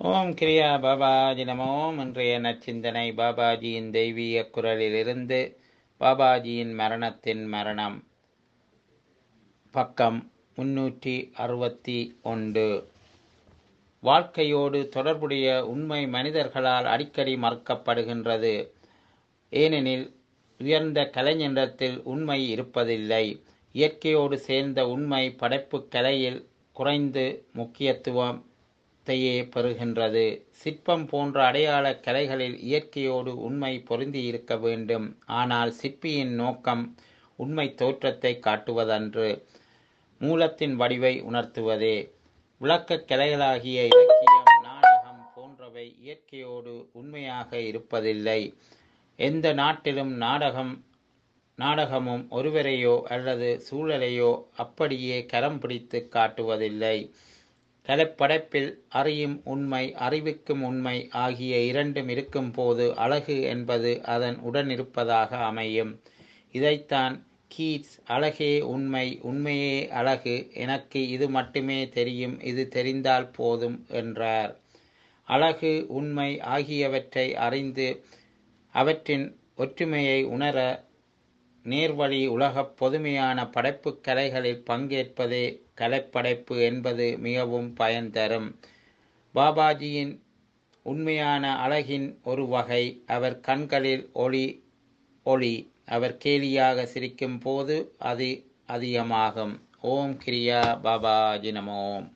ஓம் கிரியா பாபாஜி நமோம் இன்றைய நச்சிந்தனை பாபாஜியின் தெய்வீக குரலிலிருந்து பாபாஜியின் மரணத்தின் மரணம் பக்கம் முன்னூற்றி அறுபத்தி ஒன்று வாழ்க்கையோடு தொடர்புடைய உண்மை மனிதர்களால் அடிக்கடி மறுக்கப்படுகின்றது ஏனெனில் உயர்ந்த கலைஞரிடத்தில் உண்மை இருப்பதில்லை இயற்கையோடு சேர்ந்த உண்மை படைப்பு கலையில் குறைந்து முக்கியத்துவத்தையே பெறுகின்றது சிற்பம் போன்ற அடையாள கலைகளில் இயற்கையோடு உண்மை பொருந்தி இருக்க வேண்டும் ஆனால் சிற்பியின் நோக்கம் உண்மை தோற்றத்தை காட்டுவதன்று மூலத்தின் வடிவை உணர்த்துவதே விளக்கக் கலைகளாகிய இலக்கியம் நாடகம் போன்றவை இயற்கையோடு உண்மையாக இருப்பதில்லை எந்த நாட்டிலும் நாடகம் நாடகமும் ஒருவரையோ அல்லது சூழலையோ அப்படியே கரம் பிடித்து காட்டுவதில்லை கலைப்படைப்பில் அறியும் உண்மை அறிவிக்கும் உண்மை ஆகிய இரண்டும் இருக்கும்போது அழகு என்பது அதன் உடனிருப்பதாக அமையும் இதைத்தான் கீட்ஸ் அழகே உண்மை உண்மையே அழகு எனக்கு இது மட்டுமே தெரியும் இது தெரிந்தால் போதும் என்றார் அழகு உண்மை ஆகியவற்றை அறிந்து அவற்றின் ஒற்றுமையை உணர நேர்வழி உலகப் பொதுமையான படைப்பு கலைகளில் பங்கேற்பதே கலைப்படைப்பு என்பது மிகவும் பயன் தரும் பாபாஜியின் உண்மையான அழகின் ஒரு வகை அவர் கண்களில் ஒளி ஒளி அவர் கேலியாக சிரிக்கும் போது அது அதிகமாகும் ஓம் கிரியா பாபாஜி நமோம்